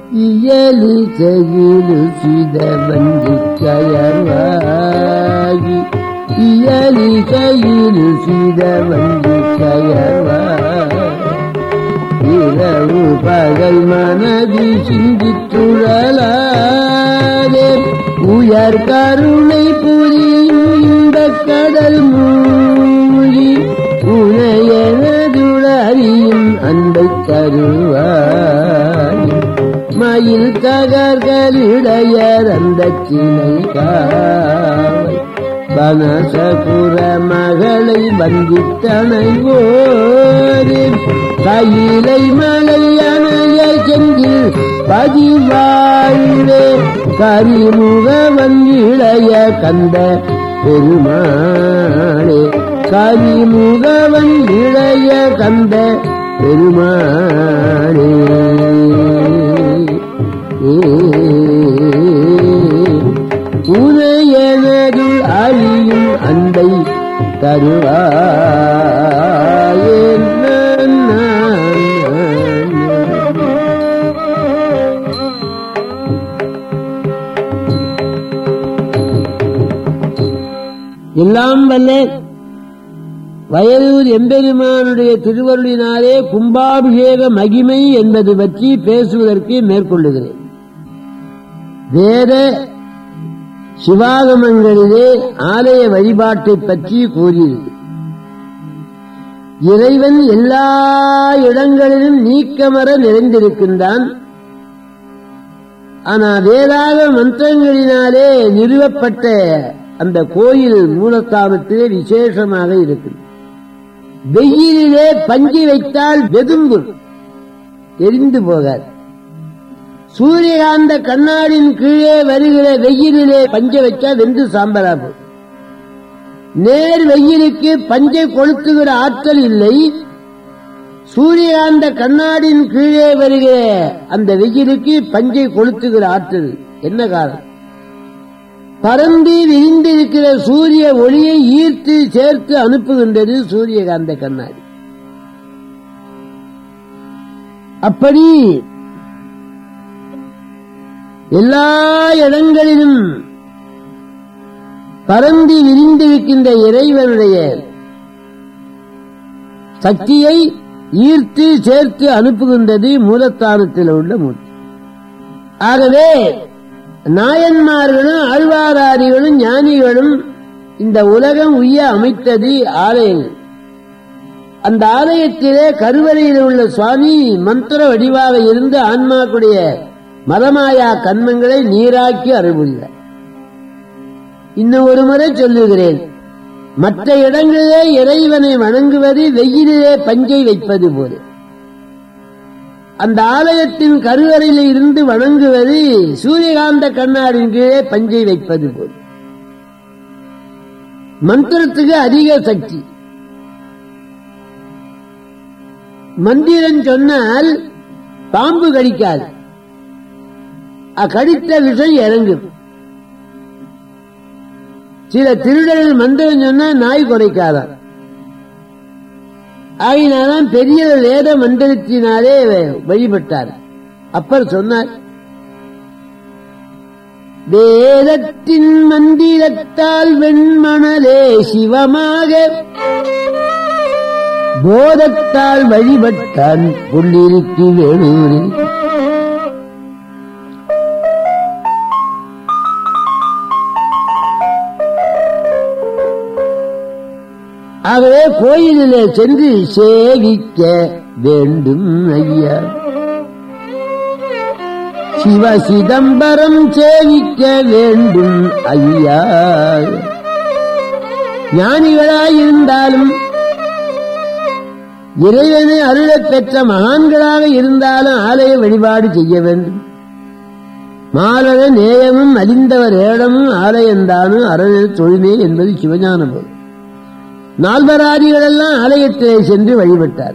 இயலி செயலு சித வந்து கயர்வாகி இயலி செயலு சித வந்து கயர்வாகி இரவு பகல் மனதி சிந்தித்துழலாதே உயர் கருணை புரியும் இந்த கடல் மூழ்கி உனையனதுளறியும் அன்பை தருவாய் மயில் தகர்களுடைய அந்த சிலை காவை பனசபுர மகளை வந்தித்தனை ஓரே கையிலை மலை அணைய செந்தில் பதிவாழ்வே கரிமுகவன் இளைய கந்த பெருமாளே கரிமுகவன் இளைய கந்த பெருமாளே உனையனதுள் அறியும் அன்பை தருவாயே எல்லாம் வல்ல வயலூர் எம்பெருமானுடைய திருவருளினாலே கும்பாபிஷேக மகிமை என்பது பற்றி பேசுவதற்கு மேற்கொள்ளுகிறேன் வேத சிவாகமங்களிலே ஆலய வழிபாட்டை பற்றி கூறியது இறைவன் எல்லா இடங்களிலும் நீக்கமர நிறைந்திருக்கின்றான் ஆனா வேதாக மந்திரங்களினாலே நிறுவப்பட்ட அந்த கோயில் மூலஸ்தானத்திலே விசேஷமாக இருக்குது வெயிலிலே பஞ்சு வைத்தால் வெதும்பும் எரிந்து போகாது சூரியகாந்த கண்ணாடியின் கீழே வருகிற வெயிலிலே பஞ்ச வச்சா வெந்து சாம்பலா போகும் நேர் வெயிலுக்கு பஞ்சை கொளுத்துகிற ஆற்றல் இல்லை சூரியகாந்த கண்ணாடியின் கீழே வருகிற அந்த வெயிலுக்கு பஞ்சை கொளுத்துகிற ஆற்றல் என்ன காரணம் பறந்து விரிந்திருக்கிற சூரிய ஒளியை ஈர்த்து சேர்த்து அனுப்புகின்றது சூரியகாந்த கண்ணாடி அப்படி எல்லா இடங்களிலும் பரந்தி விரிந்திருக்கின்ற இறைவனுடைய சக்தியை ஈர்த்து சேர்த்து அனுப்புகின்றது மூலஸ்தானத்தில் உள்ள மூர்த்தி ஆகவே நாயன்மார்களும் ஆழ்வாராதிகளும் ஞானிகளும் இந்த உலகம் உய்ய அமைத்தது ஆலயங்கள் அந்த ஆலயத்திலே கருவறையில் உள்ள சுவாமி மந்திர வடிவாக இருந்து ஆன்மாக்குடைய மதமாயா கண்மங்களை நீராக்கி அருள்கிறார் இன்னும் ஒரு முறை சொல்லுகிறேன் மற்ற இடங்களிலே இறைவனை வணங்குவது வெயிலிலே பஞ்சை வைப்பது போல அந்த ஆலயத்தின் கருவறையில் இருந்து வணங்குவது சூரியகாந்த கண்ணாடின் கீழே பஞ்சை வைப்பது போல் மந்திரத்துக்கு அதிக சக்தி மந்திரம் சொன்னால் பாம்பு கடிக்காது கடித்த விஷம் இறங்கும் சில திருடர்கள் மந்திரம் சொன்னா நாய் குறைக்காதான் ஆகினாதான் பெரிய வேத மந்திரத்தினாலே வழிபட்டார் அப்பர் சொன்னார் வேதத்தின் மந்திரத்தால் வெண்மணலே சிவமாக போதத்தால் வழிபட்டான் கொண்டிருக்கி வேணூரில் ஆகவே கோயிலிலே சென்று சேவிக்க வேண்டும் ஐயா சிவ சிதம்பரம் சேவிக்க வேண்டும் ஐயா ஞானிகளாயிருந்தாலும் இறைவனை அருளப் பெற்ற மகான்களாக இருந்தாலும் ஆலய வழிபாடு செய்ய வேண்டும் மாலர நேயமும் அழிந்தவர் ஏழமும் ஆலயந்தானும் அரணல் தொழுமே என்பது சிவஞான போது நால்வராதிகள் எல்லாம் ஆலயத்திலே சென்று வழிபட்டார்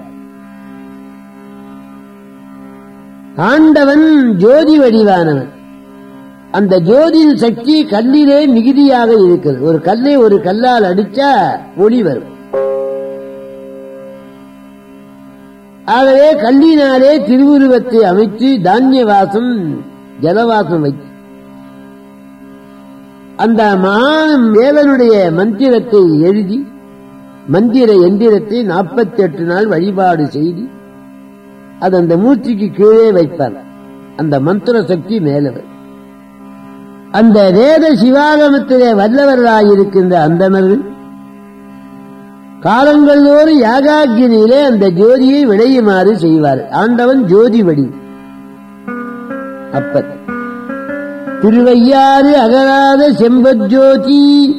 ஆண்டவன் ஜோதி வடிவானவன் அந்த ஜோதியின் சக்தி கல்லிலே மிகுதியாக இருக்கிறது ஒரு கல்லை ஒரு கல்லால் அடிச்சா ஒளி வரும் ஆகவே கல்லினாலே திருவுருவத்தை அமைத்து தானிய வாசம் ஜலவாசம் வைத்து அந்த மகான் வேலனுடைய மந்திரத்தை எழுதி மந்திர எந்திரத்தை நாற்பத்தி எட்டு நாள் வழிபாடு செய்து அது அந்த மூர்த்திக்கு கீழே வைப்பார் அந்த மந்திர சக்தி மேலவர் அந்த வேத சிவாகமத்திலே வல்லவர்களாயிருக்கின்ற அந்தணர்கள் காலங்களோறும் யாகாக்கினியிலே அந்த ஜோதியை விளையுமாறு செய்வார் ஆண்டவன் ஜோதி வடி அப்பர் திருவையாறு அகராத செம்பஜோதி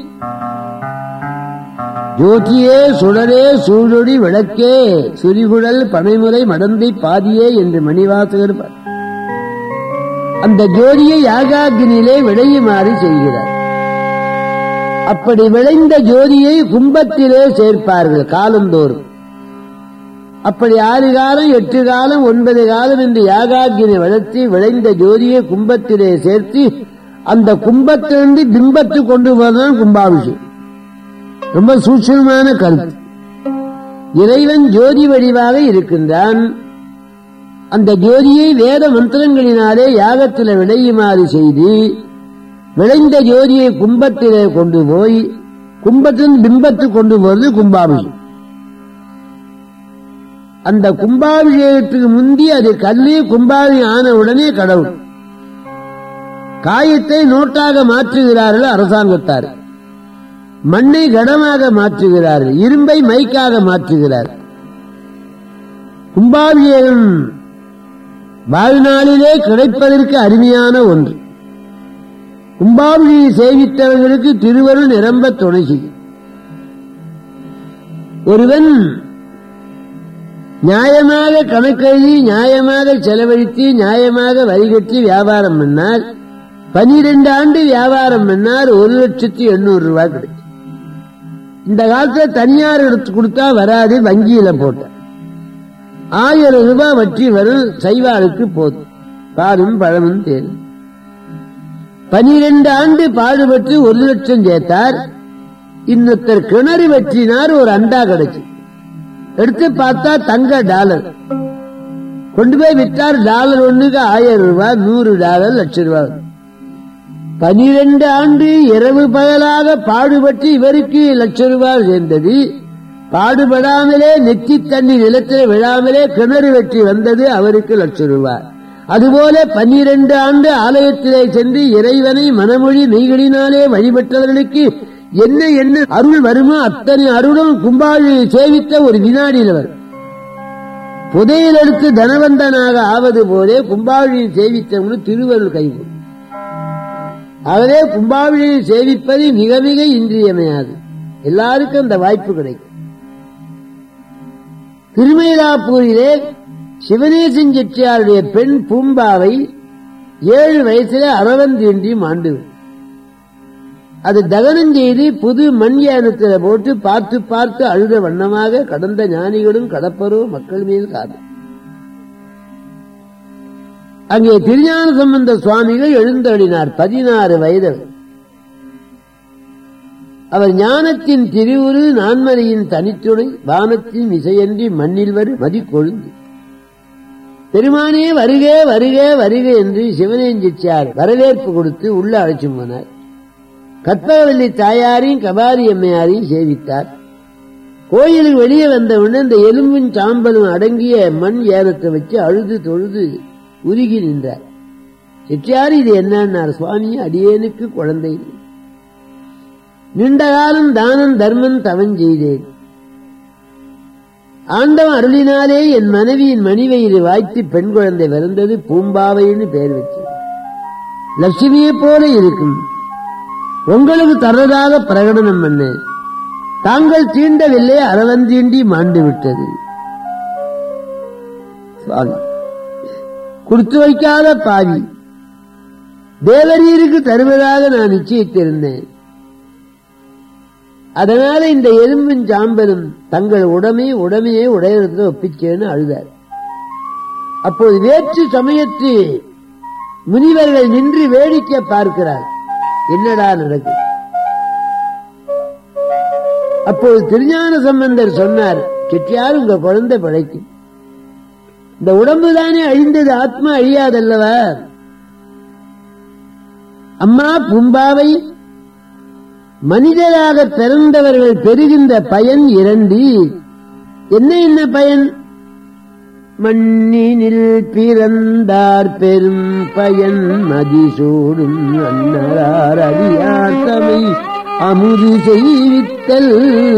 ஜோதியே சுடரே சூழொடி விளக்கே சுரிகுழல் பனைமுறை மடந்தை பாதியே என்று மணிவாசகர் பார். அந்த ஜோதியை யாகாக்கினிலே விளையுமாறு செய்கிறார் அப்படி விளைந்த ஜோதியை கும்பத்திலே சேர்ப்பார்கள் காலந்தோறும் அப்படி ஆறு காலம் எட்டு காலம் ஒன்பது காலம் என்று யாகாக்கினை வளர்த்தி விளைந்த ஜோதியை கும்பத்திலே சேர்த்து அந்த கும்பத்திலிருந்து பிம்பத்து கொண்டு போதான் கும்பாபிஷேகம் ரொம்ப சூட்சமான கருத்து இறைவன் ஜோதி வடிவாக இருக்கின்றான் அந்த ஜோதியை வேத மந்திரங்களினாலே யாகத்தில் விளையுமாறு செய்து விளைந்த ஜோதியை கும்பத்திலே கொண்டு போய் கும்பத்தின் பிம்பத்து கொண்டு போவது கும்பாபிஷேகம் அந்த கும்பாபிஷேகத்துக்கு முந்தி அது கல்லு கும்பாபி ஆன உடனே கடவுள் காயத்தை நோட்டாக மாற்றுகிறார்கள் அரசாங்கத்தார் மண்ணை கடமாக மாற்றுகிறார்கள் இரும்பை மைக்காக மாற்றுகிறார்கள் கும்பாபிஷேகம் வாழ்நாளிலே கிடைப்பதற்கு அருமையான ஒன்று கும்பாபிஷேகம் சேவித்தவர்களுக்கு திருவருள் நிரம்ப துணை செய்யும் ஒருவன் நியாயமாக கணக்கெழுதி நியாயமாக செலவழித்து நியாயமாக வரிகட்டி வியாபாரம் பண்ணால் பனிரெண்டு ஆண்டு வியாபாரம் பண்ணால் ஒரு லட்சத்தி எண்ணூறு ரூபாய் கிடைக்கும் இந்த காலத்துல தனியார் எடுத்து கொடுத்தா வராது வங்கியில போட்ட ஆயிரம் ரூபாய் வட்டி வரும் சைவாளுக்கு போதும் பாலும் பழமும் தேரும் பனிரெண்டு ஆண்டு பாடுபட்டு ஒரு லட்சம் சேர்த்தார் இன்னொருத்தர் கிணறு வெற்றினார் ஒரு அண்டா கிடைச்சு எடுத்து பார்த்தா தங்க டாலர் கொண்டு போய் விட்டார் டாலர் ஒண்ணுக்கு ஆயிரம் ரூபாய் நூறு டாலர் லட்சம் ரூபாய் பனிரெண்டு ஆண்டு இரவு பகலாக பாடுபட்டு இவருக்கு லட்சம் ரூபாய் சேர்ந்தது பாடுபடாமலே நெத்தி தண்ணி நிலத்தில் விழாமலே கிணறு வெற்றி வந்தது அவருக்கு லட்சம் ரூபாய் அதுபோல பன்னிரண்டு ஆண்டு ஆலயத்திலே சென்று இறைவனை மனமொழி மெய்களினாலே வழிபட்டவர்களுக்கு என்ன என்ன அருள் வருமோ அத்தனை அருளும் கும்பாழி சேவித்த ஒரு வினாடியில் வரும் புதையில் எடுத்து தனவந்தனாக ஆவது போலே கும்பாவளியை சேவித்தவங்களும் திருவருள் கைகூடும் ஆகவே கும்பாவளியை சேவிப்பது மிக மிக இன்றியமையாது எல்லாருக்கும் அந்த வாய்ப்பு கிடைக்கும் திருமயிலாப்பூரிலே சிவனேசன் செட்டியாருடைய பெண் பூம்பாவை ஏழு வயசுல அரவந்தீண்டி மாண்டு அது தகனம் செய்து புது மண் யானத்துல போட்டு பார்த்து பார்த்து அழுத வண்ணமாக கடந்த ஞானிகளும் கடப்பரோ மக்கள் மீது காது அங்கே திருஞான சம்பந்த சுவாமிகள் எழுந்தருளினார் பதினாறு வயது அவர் ஞானத்தின் திருவுரு நான்மறையின் தனித்துணை வானத்தின் இசையன்றி மண்ணில் வரு மதி கொழுந்து பெருமானே வருக வருக வருக என்று சிவனேஞ்சிச்சார் வரவேற்பு கொடுத்து உள்ள அழைச்சு போனார் கற்பகவல்லி தாயாரையும் கபாரி அம்மையாரையும் சேவித்தார் கோயிலுக்கு வெளியே வந்தவுடனே இந்த எலும்பின் சாம்பலும் அடங்கிய மண் ஏனத்தை வச்சு அழுது தொழுது உருகி நின்றார் செட்டியார் இது என்னன்னார் சுவாமி அடியேனுக்கு குழந்தை இல்லை. நீண்ட காலம் தானம் தர்மம் தவம் செய்தேன் ஆண்டவன் அருளினாலே என் மனைவியின் மணிவயிறு வாய்த்து பெண் குழந்தை பிறந்தது பூம்பாவைன்னு பெயர் வச்சு லட்சுமியை போல இருக்கும் உங்களுக்கு தர்றதாக பிரகடனம் பண்ண தாங்கள் தீண்டவில்லை அரவந்தீண்டி மாண்டு விட்டது சுவாமி கொடுத்து வைக்காத பாவி தேவரீருக்கு தருவதாக நான் நிச்சயித்திருந்தேன் அதனால இந்த எலும்பின் சாம்பலும் தங்கள் உடமை உடமையை உடையத்தில் ஒப்பிச்சேன்னு அழுதார் அப்போது வேற்று சமயத்து முனிவர்கள் நின்று வேடிக்கை பார்க்கிறார் என்னடா நடக்குது அப்போது திருஞான சம்பந்தர் சொன்னார் செட்டியார் உங்க குழந்தை பிழைக்கும் இந்த உடம்பு தானே அழிந்தது ஆத்மா அழியாதல்லவா அம்மா பும்பாவை மனிதராக பிறந்தவர்கள் பெறுகின்ற பயன் இரண்டு என்ன என்ன பயன் மண்ணினில் பிறந்தார் பெரும் பயன் மதிசூடும் அன்னரார் அடியார் தமை அமுது செய்வித்தல்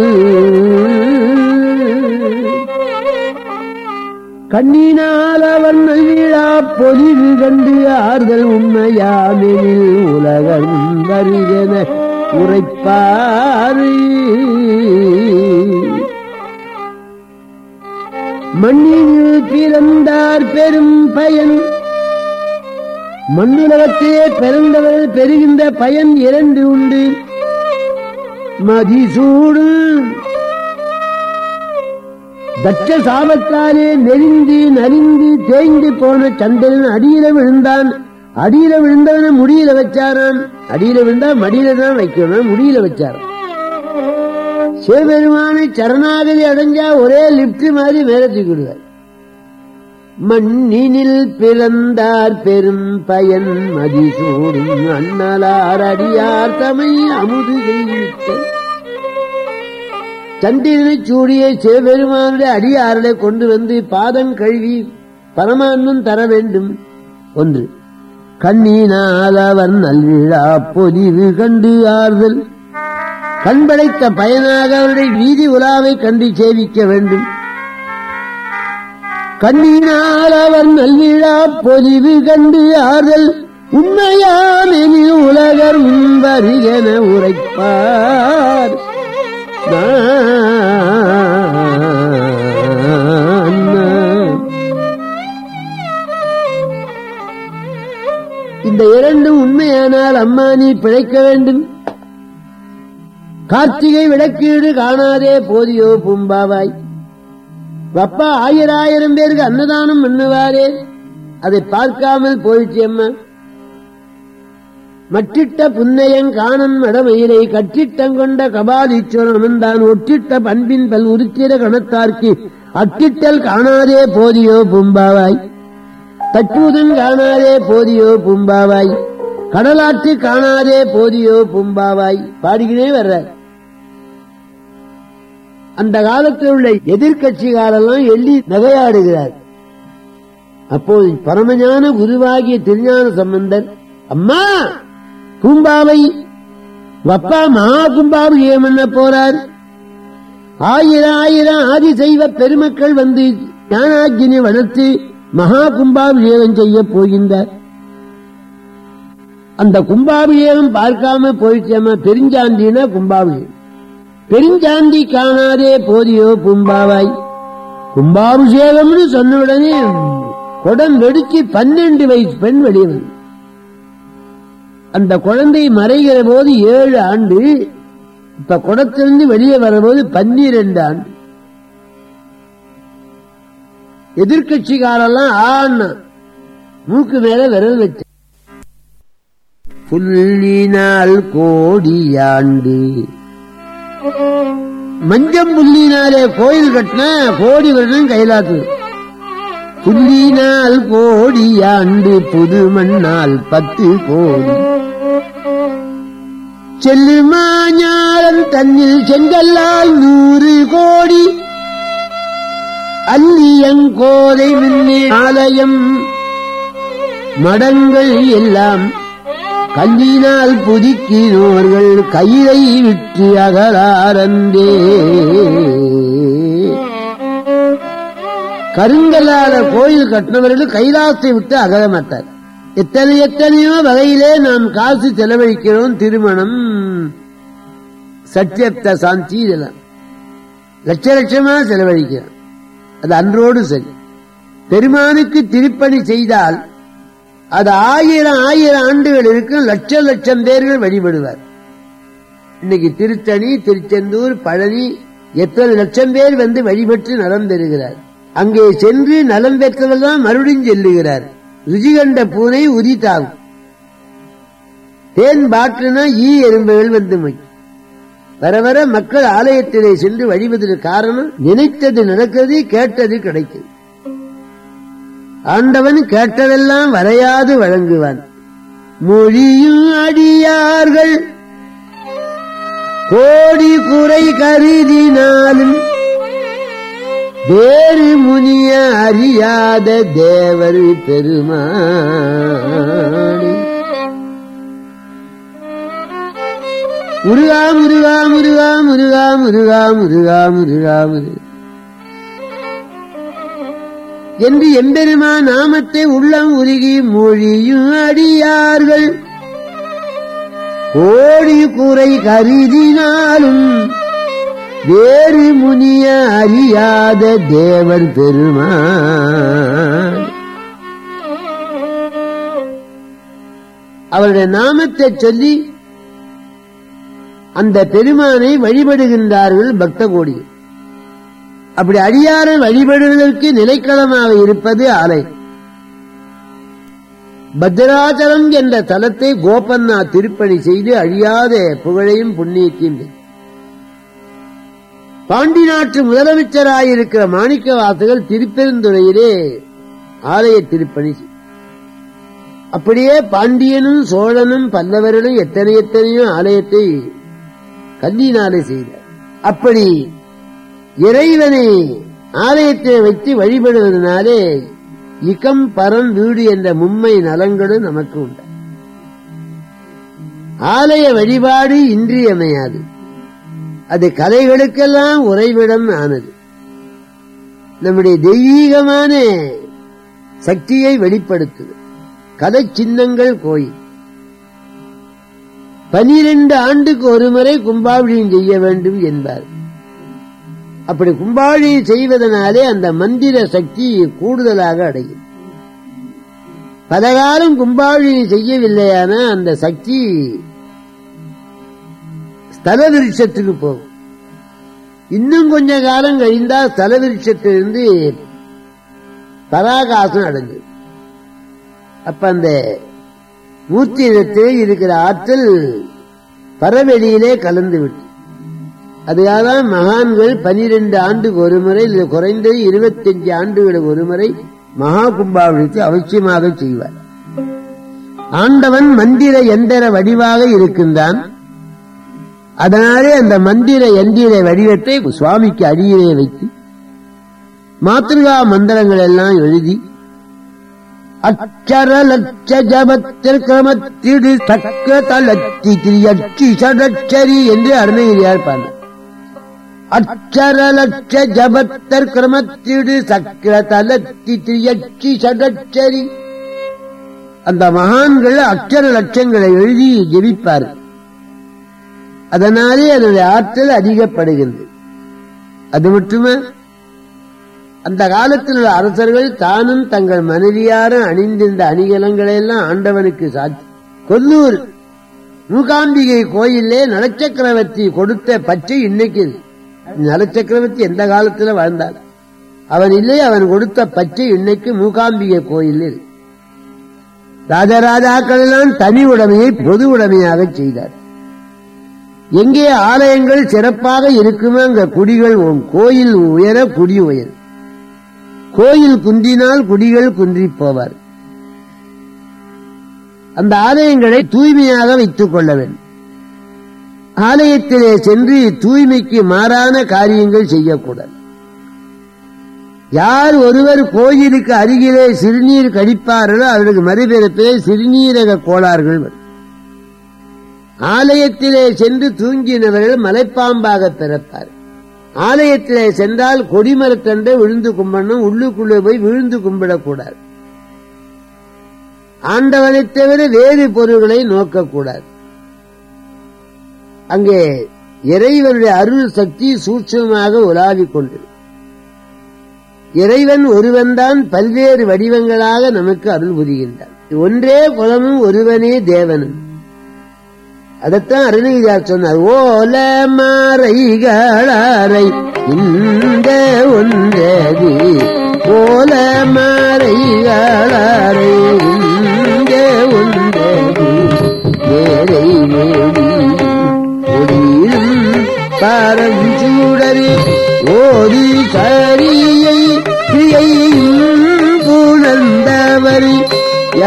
கண்ணினால் அவன் நல்விழா பொலிவு கண்டு ஆறுதல் உண்மையாமெனில் உலகம் வருகென உரைப்பாரு மண்ணில் பிறந்தார் பெரும் பயன் மண்ணுலகத்திலே பிறந்தவர் பெறுகின்ற பயன் இரண்டு உண்டு மதிசூடு தட்ச சாபத்தாலே நெறிந்து நலிந்து தேய்ந்து போன சந்திரன் அடியில விழுந்தான் அடியில விழுந்தவன முடியில வச்சாரான் அடியில விழுந்தா மடியில தான் வைக்கணும் முடியில வச்சாரான் சிவபெருமானை சரணாகதி அடைஞ்சா ஒரே லிப்ட் மாதிரி மேல தூக்கிடுவார் மண்ணினில் பிறந்தார் பெரும் பயன் மதிசூடும் அண்ணலார் அடியார் தமை அமுது செய்வித்த சந்திரனை சூடிய சிவபெருமானுடைய அடியார்களை கொண்டு வந்து பாதம் கழுவி பரமான்மம் தர வேண்டும் ஒன்று கண்ணீனால் அவர் நல்விழா பொலிவு கண்டு ஆறுதல் கண் படைத்த பயனாக அவருடைய வீதி உலாவை கண்டு சேவிக்க வேண்டும் கண்ணீனால் அவர் நல்விழா பொலிவு கண்டு ஆறுதல் உண்மையாமெனில் உலகர் முன்வருகென உரைப்பார் இந்த இரண்டும் உண்மையானால் அம்மா நீ பிழைக்க வேண்டும் கார்த்திகை விளக்கீடு காணாதே போதியோ பூம்பாவாய் அப்பா ஆயிரம் ஆயிரம் பேருக்கு அன்னதானம் பண்ணுவாரே அதை பார்க்காமல் போயிடுச்சு அம்மா மட்டிட்ட புன்னையங் காணன் மடமயிரை கட்டிட்டங்கொண்ட கபாலீஸ்வரன் அமர்ந்தான் ஒட்டிட்ட பண்பின் பல் உருத்திர கணத்தார்க்கு அட்டிட்டல் காணாதே போதியோ பூம்பாவாய் தற்பூதன் காணாதே போதியோ பூம்பாவாய் கடலாற்று காணாதே போதியோ பூம்பாவாய் பாடிக்கினே வர்ற அந்த காலத்தில் உள்ள எதிர்கட்சிகாரெல்லாம் எள்ளி நகையாடுகிறார் அப்போது பரமஞான குருவாகிய திருஞான சம்பந்தர் அம்மா கும்பாவை வப்பா மகா கும்பாபிஷேகம் பண்ண போறார் ஆயிரம் ஆயிரம் ஆதி செய்வ பெருமக்கள் வந்து ஞானாக்கினை வளர்த்து மகா கும்பாபிஷேகம் செய்ய போகின்றார் அந்த கும்பாபிஷேகம் பார்க்காம போயிடுச்சேமா பெருஞ்சாந்தினா கும்பாபிஷேகம் பெருஞ்சாந்தி காணாதே போதியோ கும்பாவாய் கும்பாபிஷேகம்னு சொன்ன உடனே குடம் வெடிச்சு பன்னெண்டு வயசு பெண் வெளியே வந்து அந்த குழந்தை மறைகிற போது ஏழு ஆண்டு இப்ப குடத்திலிருந்து வெளியே வரும்போது பன்னிரண்டு ஆண்டு எதிர்கட்சிக்காரெல்லாம் ஆண்ணா மூக்கு மேல விரல் வச்ச புல்லினால் கோடியாண்டு மஞ்சம் புல்லினாலே கோயில் கட்டின கோடி வருடம் கைலாத்து புல்லினால் கோடியாண்டு புது மண்ணால் பத்து கோடி செல்லுமாஞாலம் தன்னில் செங்கல்லால் நூறு கோடி அல்லியங்கோதை மின்னே ஆலயம் மடங்கள் எல்லாம் கல்லினால் புதுக்கினோர்கள் கையை விட்டு அகலாரந்தே கருங்கல்லால கோயில் கட்டினவர்கள் கைலாசத்தை விட்டு அகல மாட்டார் எத்தனை எத்தனையோ வகையிலே நாம் காசு செலவழிக்கிறோம் திருமணம் சத்தியப்த சாந்தி இதெல்லாம் லட்ச லட்சமா செலவழிக்கிறோம் அது அன்றோடு சரி பெருமானுக்கு திருப்பணி செய்தால் அது ஆயிரம் ஆயிரம் ஆண்டுகள் இருக்கும் லட்ச லட்சம் பேர்கள் வழிபடுவார் இன்னைக்கு திருத்தணி திருச்செந்தூர் பழனி எத்தனை லட்சம் பேர் வந்து வழிபட்டு நலம் பெறுகிறார் அங்கே சென்று நலம் பெற்றவர் தான் மறுபடியும் செல்லுகிறார் ருசி கண்ட பூனை உதித்தாகும் தேன் பாட்டுனா ஈ எறும்புகள் வந்து மை வர வர மக்கள் ஆலயத்திலே சென்று வழிபதற்கு காரணம் நினைத்தது நடக்கிறது கேட்டது கிடைக்குது ஆண்டவன் கேட்டதெல்லாம் வரையாது வழங்குவான் மொழியும் அடியார்கள் கோடி குறை கருதினாலும் வேறு முனிய அறியாத தேவர் பெருமானே முருகா முருகா முருகா முருகா முருகா முருகா முருகா முருகா என்று எம்பெருமா நாமத்தை உள்ளம் உருகி மொழியும் அடியார்கள் கோடி குறை கருதினாலும் வேறு முனிய அறியாத தேவர் பெருமான் அவருடைய நாமத்தை சொல்லி அந்த பெருமானை வழிபடுகின்றார்கள் பக்த கோடி அப்படி அடியாரை வழிபடுவதற்கு நிலைக்களமாக இருப்பது ஆலை பத்ராச்சலம் என்ற தலத்தை கோபண்ணா திருப்பணி செய்து அழியாத புகழையும் புண்ணியத்தையும் பெற்றார். பாண்டி நாட்டு முதலமைச்சராயிருக்கிற மாணிக்க வாசகர் திருப்பெருந்துறையிலே ஆலய திருப்பணி செய்தார். அப்படியே பாண்டியனும் சோழனும் பல்லவர்களும் எத்தனை எத்தனையோ ஆலயத்தை கல்லினாலே செய்தார் அப்படி இறைவனை ஆலயத்தில் வைத்து வழிபடுவதனாலே இகம் பரம் வீடு என்ற மும்மை நலங்களும் நமக்கு உண்டு ஆலய வழிபாடு இன்றியமையாது அது கலைகளுக்கெல்லாம் உறைவிடம் ஆனது நம்முடைய தெய்வீகமான சக்தியை வெளிப்படுத்துது கதை சின்னங்கள் கோயில் பனிரெண்டு ஆண்டுக்கு ஒருமுறை கும்பாபிஷேகம் செய்ய வேண்டும் என்பார் அப்படி கும்பாபிஷேகம் செய்வதனாலே அந்த மந்திர சக்தி கூடுதலாக அடையும் பலகாலம் கும்பாபிஷேகம் செய்யவில்லையான அந்த சக்தி ஸ்தல விருட்சத்துக்கு போகும் இன்னும் கொஞ்ச காலம் கழிந்தா ஸ்தல விருட்சத்திலிருந்து பராகாசம் அடைஞ்சது அப்ப அந்த மூர்த்தியிடத்தில் இருக்கிற ஆற்றல் பரவெளியிலே கலந்து விட்டு அதுக்காக தான் மகான்கள் பனிரெண்டு ஆண்டுக்கு ஒரு முறை இல்லை குறைந்தது இருபத்தஞ்சு ஆண்டுகளுக்கு ஒரு முறை மகா கும்பாபிஷத்தை அவசியமாக செய்வார் ஆண்டவன் மந்திர எந்திர வடிவாக இருக்கின்றான் அதனாலே அந்த மந்திர எந்திர வடிவத்தை சுவாமிக்கு அடியிலே வைத்து மாத்திருகா மந்திரங்கள் எல்லாம் எழுதி அச்சர லட்ச ஜபத்தில் கிரமத்திடு தக்க தளத்தி திரியட்சி சடச்சரி என்று அருணகிரியார் பாடினார் அச்சர லட்ச ஜபத்தர் கிரமத்திடு சக்கர தலத்தி திரியட்சி சடச்சரி அந்த மகான்கள் அக்ஷர லட்சங்களை எழுதி ஜெபிப்பார்கள் அதனாலே அதனுடைய ஆற்றல் அதிகப்படுகின்றது அது மட்டுமே அந்த காலத்தில் உள்ள அரசர்கள் தானும் தங்கள் மனைவியாரும் அணிந்திருந்த அணிகலங்களை எல்லாம் ஆண்டவனுக்கு சாட்சி கொல்லூர் மூகாம்பிகை கோயிலே நலச்சக்கரவர்த்தி கொடுத்த பச்சை இன்னைக்கு நலச்சக்கரவர்த்தி எந்த காலத்துல வாழ்ந்தார் அவன் இல்லை அவன் கொடுத்த பச்சை இன்னைக்கு மூகாம்பிகை கோயில் ராஜராஜாக்கள் எல்லாம் தனி உடைமையை பொது உடைமையாக செய்தார் எங்கே ஆலயங்கள் சிறப்பாக இருக்குமோ அங்க குடிகள் உம் கோயில் உயர குடி உயர் கோயில் குன்றினால் குடிகள் குன்றி போவார் அந்த ஆலயங்களை தூய்மையாக வைத்துக் கொள்ள வேண்டும் ஆலயத்திலே சென்று தூய்மைக்கு மாறான காரியங்கள் செய்யக்கூடாது யார் ஒருவர் கோயிலுக்கு அருகிலே சிறுநீர் கழிப்பார்களோ அவருக்கு மறுபிறப்பிலே சிறுநீரக கோளாறுகள் வரும் ஆலயத்திலே சென்று தூங்கினவர்கள் மலைப்பாம்பாக பிறப்பார் ஆலயத்திலே சென்றால் கொடிமரத்தண்டை விழுந்து கும்பிடணும் உள்ளுக்குள்ளே போய் விழுந்து கும்பிடக்கூடாது ஆண்டவனை தவிர வேறு பொருள்களை நோக்கக்கூடாது அங்கே இறைவனுடைய அருள் சக்தி சூட்சமாக உலாவிக் கொண்டது இறைவன் ஒருவன்தான் பல்வேறு வடிவங்களாக நமக்கு அருள் புரிகின்றான் ஒன்றே குலமும் ஒருவனே தேவனும் அதைத்தான் அருணகிரியார் சொன்னார் ஓல மாறைகளை இந்த ஒன்றதி ஓல மாறைகளை இந்த ஒன்றதி வேரை மேடி ஒளியிலும் பரஞ்சூடரே ஓதி சரியை கிரியையும் புணர்ந்து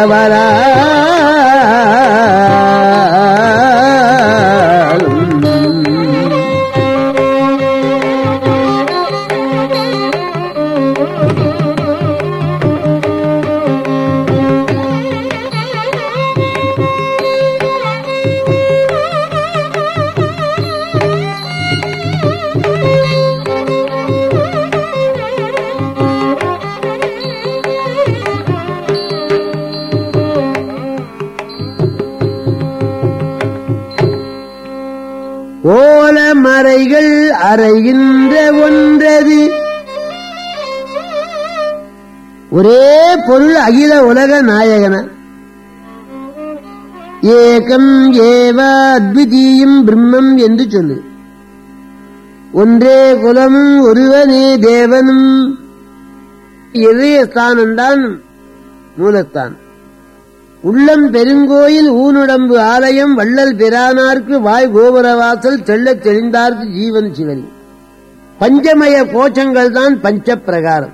ஓல மறைகள் அறைகின்ற ஒன்றது ஒரே பொருள் அகில உலக நாயகன ஏகம் ஏவ அத்விதீயம் பிரம்மம் என்று சொல்லு ஒன்றே குலமும் ஒருவனே தேவனும் இதய ஸ்தானம்தான் மூலஸ்தான் உள்ளம் பெருங்கோயில் ஊனுடம்பு ஆலயம் வள்ளல் பிரானார்க்கு வாய் கோபுரவாசல் செல்லத் தெளிந்தார்க்கு ஜீவன் சிவனி பஞ்சமய கோஷங்கள் தான் பஞ்ச பிரகாரம்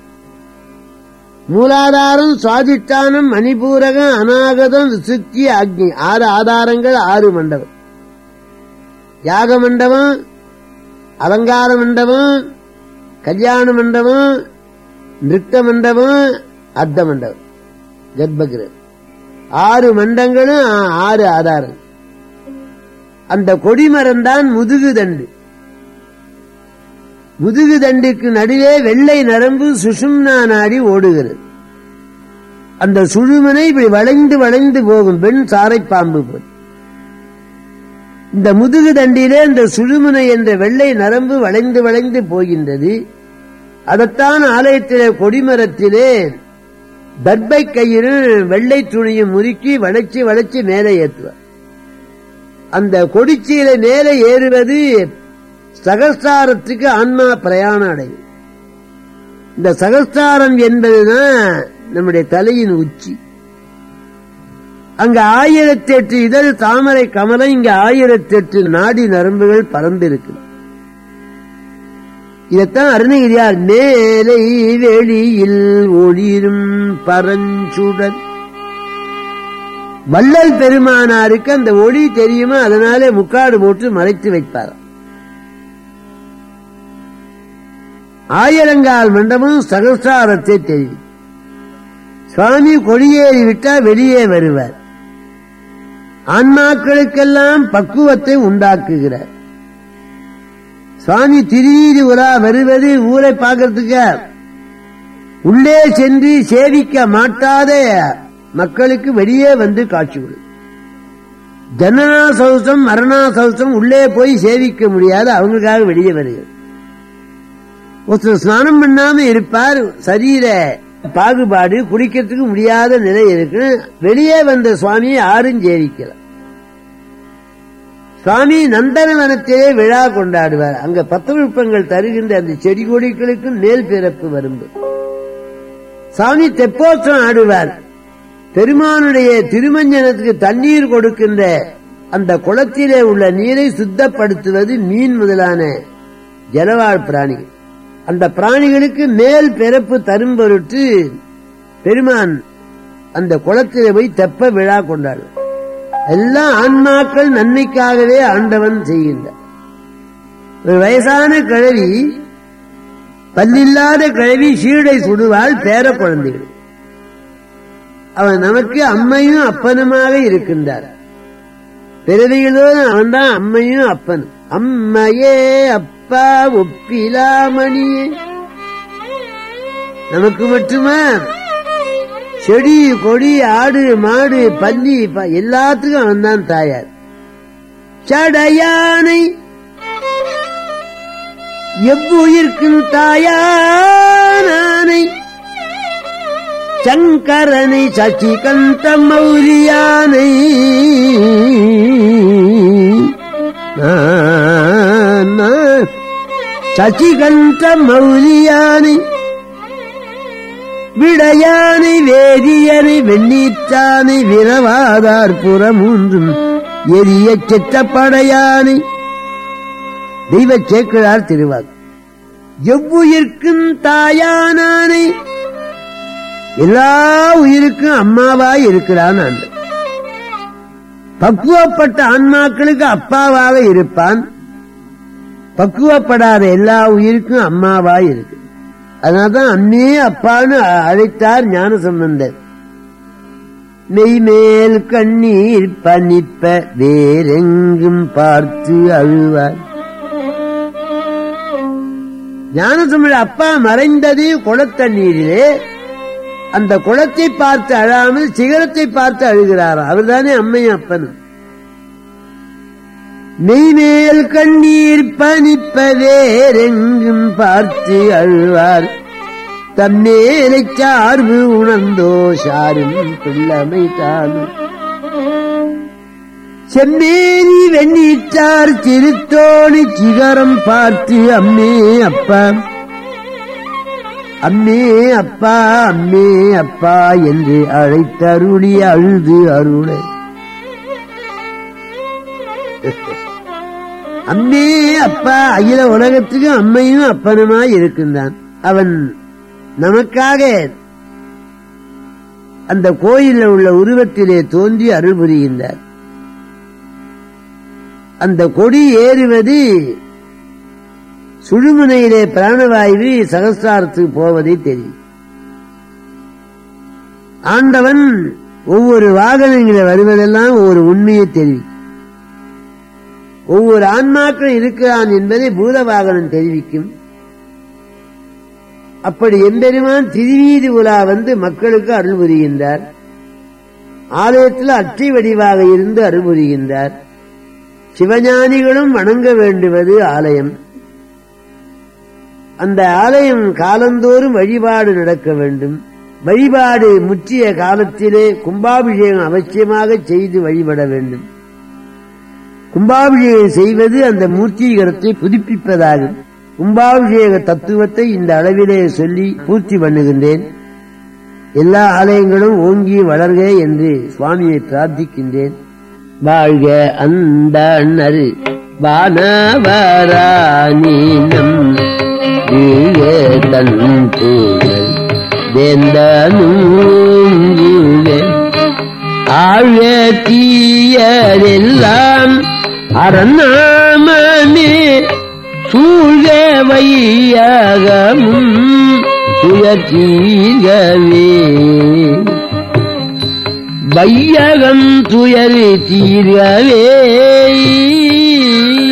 மூலாதாரம் சுவாதிஷ்டானம் மணிபூரகம் அநாகதம் விசுத்தி அக்னி ஆறு ஆதாரங்கள் ஆறு மண்டபம் யாக மண்டபம் அலங்கார மண்டபம் கல்யாண மண்டபம் நிறுத்த மண்டபம் அர்த்த மண்டபம் கர்ப்பகிரகம் ஆறு மண்டங்களும் ஆ- ஆறு ஆதாரம் அந்த கொடிமரம் தான் முதுகு தண்டு முதுகு தண்டுக்கு நடுவே வெள்ளை நரம்பு சுஷும்னா நாடி ஓடுகிறது அந்த சுழுமனை இப்படி வளைந்து வளைந்து போகும் பெண் சாரை பாம்பு போல் இந்த முதுகு தண்டிலே இந்த சுழுமுனை என்ற வெள்ளை நரம்பு வளைந்து வளைந்து போகின்றது அதைத்தான் ஆலயத்திலே கொடிமரத்திலே தர்பை கயிறு வெள்ளை துணியும் முறுக்கி வளைச்சு வளைச்சு மேலே ஏற்றுவார் அந்த கொடிச்சீலை மேலே ஏறுவது சகஸ்தாரத்துக்கு ஆன்மா பிரயாணம் அடையும் இந்த சகஸ்தாரம் என்பதுதான் நம்முடைய தலையின் உச்சி அங்க ஆயிரத்தி எட்டு இதழ் தாமரை கமலம் இங்க ஆயிரத்தி எட்டு நாடி நரம்புகள் பறந்திருக்கு இதைத்தான் அருணகிரியார் மேலை வெளியில் ஒளிரும் பரஞ்சுடர் வள்ளல் பெருமானாருக்கு அந்த ஒளி தெரியுமா அதனாலே முக்காடு போட்டு மறைத்து வைப்பார் ஆயிரங்கால் மண்டபம் சகசாரத்தை தெரியும் சுவாமி கொடியேறி விட்டா வெளியே வருவார் ஆன்மாக்களுக்கெல்லாம் பக்குவத்தை உண்டாக்குகிறார் சுவாமி திருவீதி உலா வருவது ஊரை பார்க்கறதுக்கு உள்ளே சென்று சேவிக்க மாட்டாத மக்களுக்கு வெளியே வந்து காட்சி கொடு ஜனனா சௌசம் மரணா சௌசம் உள்ளே போய் சேவிக்க முடியாது அவங்களுக்காக வெளியே வருகிறது ஒருத்தர் ஸ்நானம் பண்ணாம இருப்பார் சரீர பாகுபாடு குடிக்கிறதுக்கு முடியாத நிலை இருக்கு வெளியே வந்த சுவாமியை யாரும் சேவிக்கல சுவாமி நந்தனவனத்திலே விழா கொண்டாடுவார் அங்க பத்தவிருப்பங்கள் தருகின்ற அந்த செடி கொடிகளுக்கும் மேல் பிறப்பு வரும்பு சாமி தெப்போற்றம் ஆடுவார் பெருமானுடைய திருமஞ்சனத்துக்கு தண்ணீர் கொடுக்கின்ற அந்த குளத்திலே உள்ள நீரை சுத்தப்படுத்துவது மீன் முதலான ஜலவாழ் பிராணிகள் அந்த பிராணிகளுக்கு மேல் பிறப்பு தரும் பொருட்டு பெருமான் அந்த குளத்திலே போய் தெப்ப விழா கொண்டாடுவார் எல்லாம் ஆன்மாக்கள் நன்மைக்காகவே ஆண்டவன் செய்கின்றார் ஒரு வயசான கிழவி பல்லில்லாத கிழவி சீடை சுடுவாள் பேர குழந்தைகள் அவன் நமக்கு அம்மையும் அப்பனுமாக இருக்கின்றார் பிறவிகளோடு அவன் தான் அம்மையும் அப்பனும் அம்மையே அப்பா ஒப்பிலாமணியே நமக்கு மட்டுமா செடி கொடி ஆடு மாடு பல்லி ப- எல்லாத்துக்கும் அவன் தான் தாயார் சடையானை எவ்வுயிர்க்கும் தாயானை சங்கரனை சசிகந்த மௌரியானை சசிகந்த மௌரியானை விடையானை வேதியனை வெண்ணீற்றானை விரவாதார் புறமூன்றும் எரிய செற்றப்படையானை தெய்வ சேக்கிழார் திருவாக்கு எவ்வுயிர்க்கும் தாயானானை எல்லா உயிருக்கும் அம்மாவாய் இருக்கிறான் ஆண்டு பக்குவப்பட்ட ஆன்மாக்களுக்கு அப்பாவாக இருப்பான் பக்குவப்படாத எல்லா உயிருக்கும் அம்மாவாய் இருக்கு அதனால்தான் அம்மே அப்பான்னு அழைத்தார் ஞான சம்பந்தர் மெய்மேல் கண்ணீர் பனிப்ப வேறெங்கும் பார்த்து அழுவார் ஞானசம்பந்த அப்பா மறைந்தது குளத்தண்ணீரிலே அந்த குளத்தை பார்த்து அழாமல் சிகரத்தை பார்த்து அழுகிறார் அவர்தானே அம்மையும் அப்பனும் மெய்மேல் கண்ணீர் பனிப்பதேரெங்கும் பார்த்து அழுவார் தம்மேலை சார்பு உணர்ந்தோ சாரும் பிள்ளமை தானும் செம்மேனி வெண்ணீற்றார் திருத்தோணி சிகரம் பார்த்து அம்மே அப்பா அம்மே அப்பா அம்மே அப்பா என்று அழைத்தருளி அழுது அருளை அம்மே அப்பா அகில உலகத்துக்கும் அம்மையும் அப்பனுமாய் இருக்கின்றான் அவன் நமக்காக அந்த கோயிலில் உள்ள உருவத்திலே தோன்றி அருள் புரிகின்றார் அந்த கொடி ஏறுவது சுழுமுனையிலே பிராணவாயு சகஸ்தாரத்துக்கு போவதை தெரியும் ஆண்டவன் ஒவ்வொரு வாகனங்களை வருவதெல்லாம் ஒவ்வொரு உண்மையை தெரிவிக்கும் ஒவ்வொரு ஆன்மாக்கள் இருக்கிறான் என்பதை பூத வாகனம் தெரிவிக்கும் அப்படி எம்பெருமான் திருவீதி உலா வந்து மக்களுக்கு அருள் புரிகின்றார் ஆலயத்தில் அச்சை வடிவாக இருந்து அருள் புரிகின்றார் சிவஞானிகளும் வணங்க வேண்டுவது ஆலயம் அந்த ஆலயம் காலந்தோறும் வழிபாடு நடக்க வேண்டும் வழிபாடு முற்றிய காலத்திலே கும்பாபிஷேகம் அவசியமாக செய்து வழிபட வேண்டும் கும்பாபிஷேகம் செய்வது அந்த மூர்த்தீகரத்தை புதுப்பிப்பதாகும் கும்பாபிஷேக தத்துவத்தை இந்த அளவிலே சொல்லி பூர்த்தி பண்ணுகின்றேன் எல்லா ஆலயங்களும் ஓங்கி வளர்க என்று சுவாமியை பிரார்த்திக்கின்றேன் வாழ்க அந்த அண்ணரு வானவரானீனம் தன் பூழல் வேந்தனூங்குவே ஆழ்க தீயரெல்லாம் அரணாமமே சூழ்க வையகமும் துயர்த்தீர்கவே வையகம் துயர் தீர்கவே